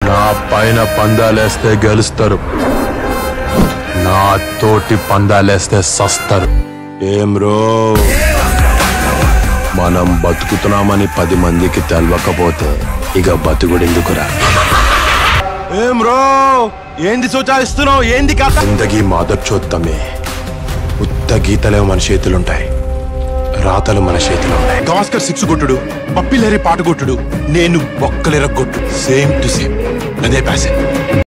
నా పైన పందాలేస్తే గెలుస్తారు నా తోటి పందాలేస్తే సస్తారు ఏం రో మనం బతుకుతున్నామని పది మందికి తెలవకపోతే ఇక బతుకుడెందుకురా ఏం రో ఏంది సూచాయిస్తున్నావు ఏంది కథ జిందగీ మాదొచ్చొద్దమే ఉత్త గీతలే మన చేతులుంటాయి రాతలు మన చేతిలో ఉన్నాయి గాస్కర్ సిక్స్ కొట్టుడు పప్పిలేరి పాట కొట్టుడు నేను ఒక్కలేర కొట్టు సేమ్ టు సేమ్ అదే ప్యాసెంట్